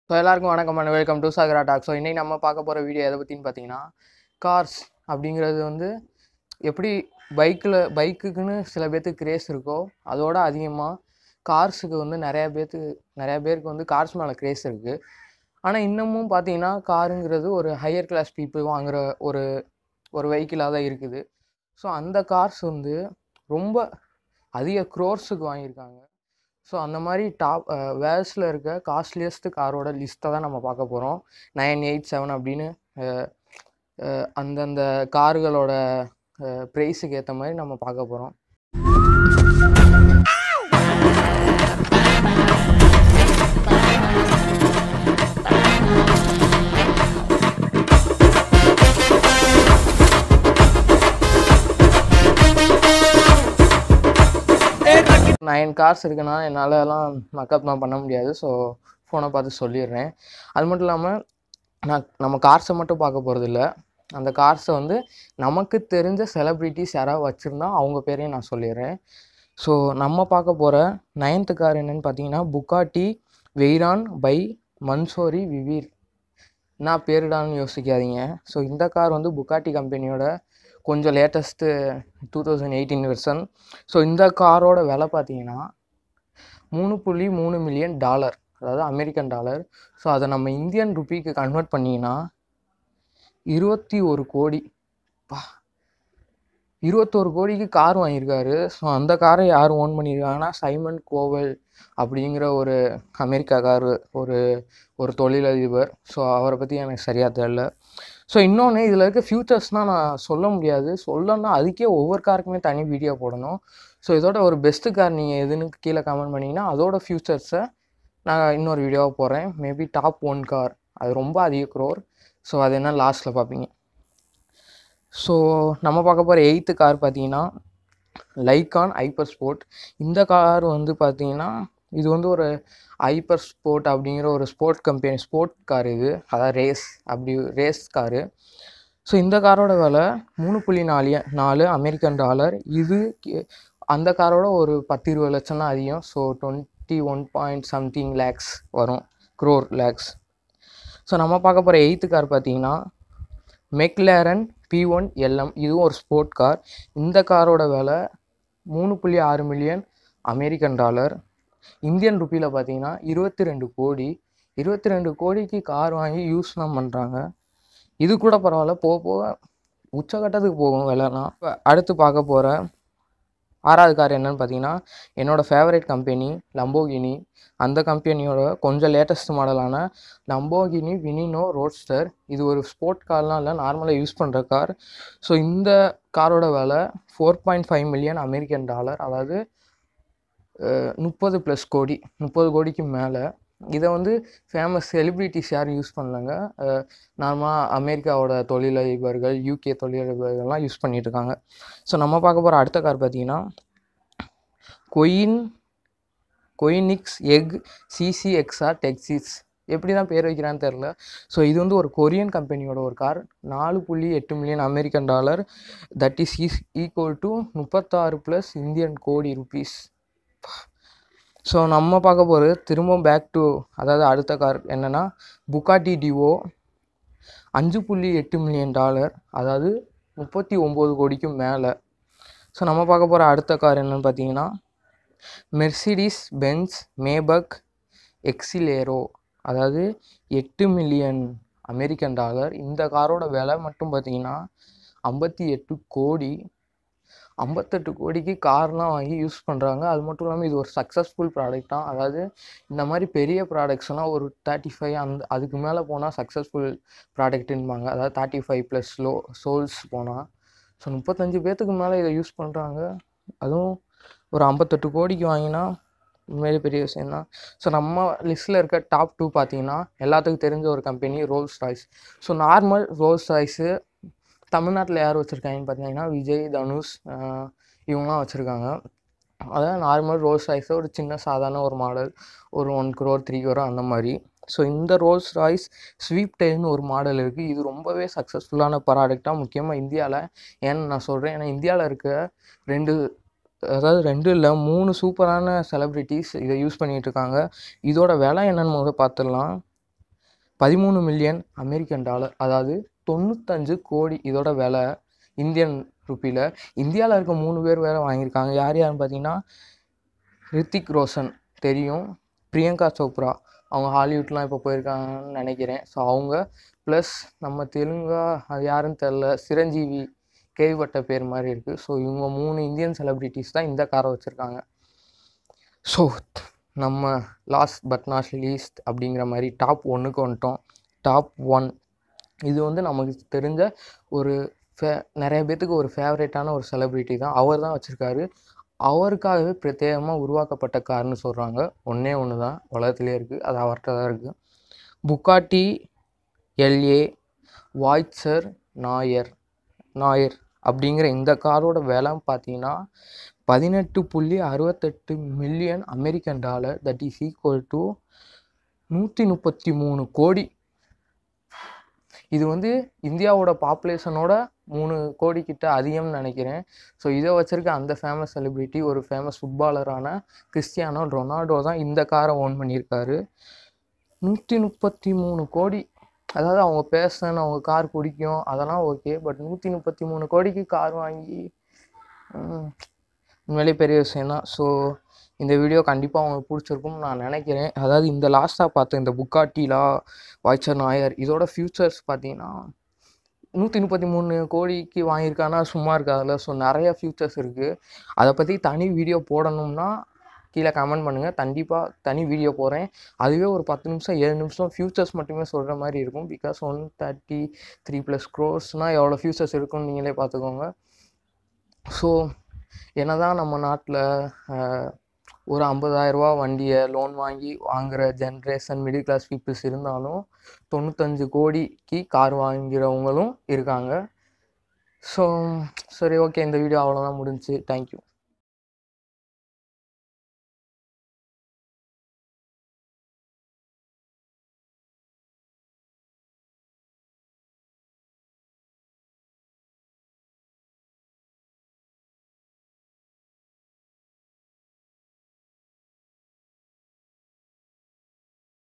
so எல்லாருக்கும் வணக்கம் and welcome to Sagara talk so இன்றைக்கி நம்ம பார்க்க போகிற வீடியோ எதை பற்றின்னு பார்த்தீங்கன்னா கார்ஸ் அப்படிங்கிறது வந்து எப்படி பைக்கில் பைக்குக்குன்னு சில பேர்த்துக்கு கிரேஸ் இருக்கோ அதோட அதிகமாக கார்ஸுக்கு வந்து நிறையா பேர்த்துக்கு நிறையா பேருக்கு வந்து கார்ஸ் மேலே கிரேஸ் இருக்குது ஆனால் இன்னமும் பார்த்தீங்கன்னா காருங்கிறது ஒரு ஹையர் கிளாஸ் பீப்புள் வாங்குகிற ஒரு ஒரு வெஹிக்கிளாக தான் இருக்குது ஸோ அந்த கார்ஸ் வந்து ரொம்ப அதிக க்ரோர்ஸுக்கு வாங்கியிருக்காங்க ஸோ அந்த மாதிரி டாப் வேர்ஸில் இருக்க காஸ்ட்லியஸ்ட் காரோட லிஸ்ட்டை தான் நம்ம பார்க்க போகிறோம் நைன் எயிட் செவன் அப்படின்னு அஹ், அஹ், அந்தந்த கார்களோட ப்ரைஸுக்கு ஏற்ற மாதிரி நம்ம பார்க்க போகிறோம் நைன் கார்ஸ் இருக்குன்னா என்னாலலாம் மக்கப் தான் பண்ண முடியாது ஸோ ஃபோனை பார்த்து சொல்லிடுறேன் அது மட்டும் இல்லாமல் நான் நம்ம கார்ஸை மட்டும் பார்க்க போகிறதில்ல அந்த கார்ஸை வந்து நமக்கு தெரிஞ்ச செலிப்ரிட்டிஸ் யாராவது வச்சுருந்தா அவங்க பேரையும் நான் சொல்லிடுறேன் ஸோ நம்ம பார்க்க போகிற நைன்த்து கார் என்னன்னு பார்த்தீங்கன்னா புக்காட்டி வெய்ரான் பை மன்சோரி விவீர் நான் பேருடான்னு யோசிக்காதீங்க ஸோ இந்த கார் வந்து புக்காட்டி கம்பெனியோட கொஞ்சம் latest two thousand eighteen version so இந்த காரோட விலை பார்த்தீங்கன்னா மூணு புள்ளி மூணு மில்லியன் டாலர் அதாவது அமெரிக்கன் டாலர் ஸோ அதை நம்ம இந்தியன் ருபிக்கு கன்வெர்ட் பண்ணிங்கன்னா இருபத்தி ஒரு கோடி பா இருபத்தோரு கோடிக்கு கார் வாங்கியிருக்காரு ஸோ அந்த காரை யார் ஓன் பண்ணியிருக்காங்கன்னா சைமன் கோவல் அப்படிங்கிற ஒரு அமெரிக்கா கார் ஒரு ஒரு தொழிலதிபர் ஸோ அவரை பற்றி எனக்கு சரியாக தெரியல ஸோ இன்னொன்று இதில் இருக்க ஃபியூச்சர்ஸ்னால் நான் சொல்ல முடியாது சொல்லணும்னா அதுக்கே ஒவ்வொரு காருக்குமே தனி வீடியோ போடணும் ஸோ இதோட ஒரு பெஸ்ட்டு கார் நீங்கள் எதுன்னு கீழே கமெண்ட் பண்ணிங்கன்னா அதோட ஃபியூச்சர்ஸை நான் இன்னொரு வீடியோவாக போடுறேன் மேபி டாப் ஒன் கார் அது ரொம்ப அதிக க்ரோர் ஸோ அது என்ன லாஸ்ட்டில் பார்ப்பீங்க ஸோ நம்ம பார்க்க போகிற எயித்து கார் பார்த்தீங்கன்னா லைக்கான் ஹைப்பர் ஸ்போர்ட் இந்த கார் வந்து பார்த்தீங்கன்னா இது வந்து ஒரு ஹைப்பர் ஸ்போர்ட் அப்படிங்கிற ஒரு ஸ்போர்ட் கம்பெனி ஸ்போர்ட் கார் இது அதாவது ரேஸ் அப்படி ரேஸ் காரு ஸோ இந்த காரோட விலை மூணு புள்ளி நாலு நாலு அமெரிக்கன் டாலர் இது கி- அந்த காரோட ஒரு பத்து இருபது லட்சம் தான் அதிகம் so twenty one point something lakhs வரும் க்ரோர் லேக்ஸ் ஸோ நம்ம பார்க்க போகிற எயித்து கார் பார்த்தீங்கன்னா மெக்லேரன் பி ஒன் எல்எம் இதுவும் ஒரு ஸ்போர்ட் கார் இந்த காரோட விலை மூணு புள்ளி ஆறு மில்லியன் அமெரிக்கன் டாலர் இந்தியன் ருப்பியில் பார்த்தீங்கன்னா இருபத்தி ரெண்டு கோடி இருபத்தி ரெண்டு கோடிக்கு கார் வாங்கி யூஸ்லாம் பண்ணுறாங்க இது கூட பரவாயில்ல போக போக உச்சகட்டத்துக்கு போகும் விலைலாம் இப்ப அடுத்து பார்க்க போகிற ஆறாவது கார் என்னன்னு பார்த்தீங்கன்னா என்னோடய ஃபேவரட் கம்பெனி லம்போகினி அந்த கம்பெனியோட கொஞ்சம் லேட்டஸ்ட் மாடலான லம்போகினி வினினோ ரோட்ஸ்டர் இது ஒரு ஸ்போர்ட் கார்லாம் இல்லை நார்மலாக யூஸ் பண்ணுற கார் ஸோ இந்த காரோட விலை four point five million American dollar அதாவது முப்பது ப்ளஸ் கோடி முப்பது கோடிக்கு மேலே இதை வந்து ஃபேமஸ் செலிப்ரிட்டிஸ் யாரும் யூஸ் பண்ணலங்க நார்மலாக அமெரிக்காவோட தொழிலதிபர்கள் யூகே தொழிலதிபர்கள்லாம் யூஸ் பண்ணிட்டு இருக்காங்க ஸோ நம்ம பார்க்க போகிற அடுத்த கார் பார்த்தீங்கன்னா கொயின் கொயினிக்ஸ் எக் சிசிஎக்ஸ்ஆர் டெக்ஸிஸ் எப்படி தான் பேர் வைக்கிறான்னு தெரில ஸோ இது வந்து ஒரு கொரியன் கம்பெனியோட ஒரு கார் நாலு புள்ளி எட்டு million American dollar that is is equal to முப்பத்தாறு ப்ளஸ் இந்தியன் கோடி ருபீஸ் ஸோ நம்ம பார்க்க போகிறது திரும்ப பேக் டு அதாவது அடுத்த கார் என்னென்னா புகாட்டி டிவோ அஞ்சு புள்ளி எட்டு மில்லியன் டாலர் அதாவது முப்பத்தி ஒம்பது கோடிக்கும் மேலே ஸோ நம்ம பார்க்க போகிற அடுத்த கார் என்னன்னு பார்த்தீங்கன்னா மெர்சிடிஸ் பென்ஸ் மேபக் எக்ஸிலேரோ அதாவது எட்டு மில்லியன் அமெரிக்கன் டாலர் இந்த காரோட விலை மட்டும் பார்த்தீங்கன்னா ஐம்பத்தி எட்டு கோடி ஐம்பத்தெட்டு கோடிக்கு கார்லாம் வாங்கி யூஸ் பண்ணுறாங்க அது மட்டும் இல்லாமல் இது ஒரு சக்ஸஸ்ஃபுல் ப்ராடக்ட் தான் அதாவது இந்த மாதிரி பெரிய ப்ராடக்ட்ஸ்லாம் ஒரு தேர்ட்டி ஃபைவ் அந்த அதுக்கு மேலே போனால் சக்ஸஸ்ஃபுல் ப்ராடக்ட்டுன்பாங்க அதாவது தேர்ட்டி ஃபைவ் ப்ளஸ் லோ சோல்ஸ் போனால் ஸோ முப்பத்தஞ்சு பேர்த்துக்கு மேலே இதை யூஸ் பண்ணுறாங்க அதுவும் ஒரு ஐம்பத்தெட்டு கோடிக்கு வாங்கினா உண்மையிலே பெரிய விஷயம் தான் ஸோ நம்ம லிஸ்ட்டில் இருக்க டாப் டூ பார்த்தீங்கன்னா எல்லாத்துக்கும் தெரிஞ்ச ஒரு company Rolls Royce so normal Rolls Royce தமிழ்நாட்டில் யார் வச்சுருக்காங்கன்னு பார்த்தீங்கன்னா விஜய் தனுஷ் ஆஹ் இவங்கலாம் வச்சுருக்காங்க அதாவது நார்மல் ரோல்ஸ் ராய்ஸை ஒரு சின்ன சாதாரண ஒரு மாடல் ஒரு ஒன் க்ரோர் த்ரீ க்ரோர் அந்த மாதிரி ஸோ இந்த ரோல்ஸ் ராய்ஸ் ஸ்வீப் டெயில்னு ஒரு மாடல் இருக்குது இது ரொம்பவே சக்ஸஸ்ஃபுல்லான ப்ராடக்டாக முக்கியமாக இந்தியாவில் ஏன்னு நான் சொல்கிறேன் ஏன்னா இந்தியாவில் இருக்க ரெண்டு அதாவது ரெண்டு இல்லை மூணு சூப்பரான செலிப்ரிட்டிஸ் இதை யூஸ் பண்ணிகிட்டு இருக்காங்க இதோட விலை என்னன்னு முதல்ல பார்த்துடலாம் பதிமூணு மில்லியன் அமெரிக்கன் டாலர் அதாவது தொண்ணூத்தஞ்சு கோடி இதோட விலை இந்தியன் ருப்பியில் இந்தியாவில் இருக்க மூணு பேர் வேறு வாங்கியிருக்காங்க யார் யாருன்னு பார்த்தீங்கன்னா ரித்திக் ரோஷன் தெரியும் பிரியங்கா சோப்ரா அவங்க ஹாலிவுட்லாம் இப்போ போயிருக்காங்கன்னு நினைக்கிறேன் ஸோ அவங்க ப்ளஸ் நம்ம தெலுங்கா அது யாருன்னு தெரில சிரஞ்சீவி கேள்விப்பட்ட பேர் மாதிரி இருக்குது ஸோ இவங்க மூணு இந்தியன் செலிப்ரிட்டிஸ் தான் இந்த காரை வச்சுருக்காங்க ஸோ நம்ம லாஸ்ட் பட் நாட் லீஸ்ட் அப்படிங்கிற மாதிரி டாப் ஒன்றுக்கு வந்துட்டோம் டாப் ஒன் இது வந்து நமக்கு தெரிஞ்ச ஒரு ஃபே நிறைய பேர்த்துக்கு ஒரு ஃபேவரேட்டான ஒரு செலிப்ரிட்டி தான் அவர் தான் வச்சுருக்காரு அவருக்காகவே பிரத்யேகமாக உருவாக்கப்பட்ட கார்னு சொல்கிறாங்க ஒன்றே ஒன்று தான் உலகத்திலே இருக்குது அது அவர்கிட்ட தான் இருக்குது Bugatti La Voiture Noire Noire அப்படிங்கிற இந்த காரோட விலை பார்த்தீங்கன்னா பதினெட்டு புள்ளி அறுபத்தெட்டு million American dollar that is equal to நூற்றி முப்பத்தி மூணு கோடி இது வந்து இந்தியாவோட பாப்புலேஷனோட மூணு கோடி கிட்ட அதிகம்னு நினைக்கிறேன் ஸோ இதை வச்சிருக்க அந்த ஃபேமஸ் செலிப்ரிட்டி ஒரு ஃபேமஸ் ஃபுட்பாலரான கிறிஸ்டியானோ ரொனால்டோ தான் இந்த காரை ஓன் பண்ணியிருக்காரு நூற்றி முப்பத்தி மூணு கோடி அதாவது அவங்க பேசன் அவங்க கார் பிடிக்கும் அதெல்லாம் ஓகே பட் நூற்றி முப்பத்தி மூணு கோடிக்கு கார் வாங்கி ம், உண்மையிலே பெரிய விஷயம் தான் ஸோ இந்த வீடியோ கண்டிப்பாக அவங்களுக்கு பிடிச்சிருக்கும்னு நான் நினைக்கிறேன் அதாவது இந்த லாஸ்ட்டாக பார்த்த இந்த புக்காட்டிலா வாய்ச்சர் நாயர் இதோட ஃபியூச்சர்ஸ் பார்த்தீங்கன்னா நூற்றி முப்பத்தி மூணு கோடிக்கு வாங்கியிருக்கானா சும்மா இருக்காதுல்ல ஸோ நிறைய ஃபியூச்சர்ஸ் இருக்குது அதை பற்றி தனி வீடியோ போடணும்னா கீழே கமெண்ட் பண்ணுங்கள் கண்டிப்பாக தனி வீடியோ போடுறேன் அதுவே ஒரு பத்து நிமிஷம் ஏழு நிமிஷம் ஃபியூச்சர்ஸ் மட்டுமே சொல்கிற மாதிரி இருக்கும் because one thirty three plus க்ரோஸ்னால் எவ்வளோ ஃபியூச்சர்ஸ் இருக்குன்னு நீங்களே பார்த்துக்கோங்க ஸோ என்னதான் நம்ம நாட்டில் ஒரு 50000 ரூபா வண்டியை லோன் வாங்கி வாங்குகிற ஜென்ரேஷன் மிடில் கிளாஸ் பீப்புள்ஸ் இருந்தாலும் தொண்ணூத்தஞ்சு கோடிக்கு கார் வாங்குறவங்களும் இருக்காங்க ஸோ சரி ஓகே இந்த வீடியோ அவ்வளோதான் முடிஞ்சுச்சு தேங்க்யூ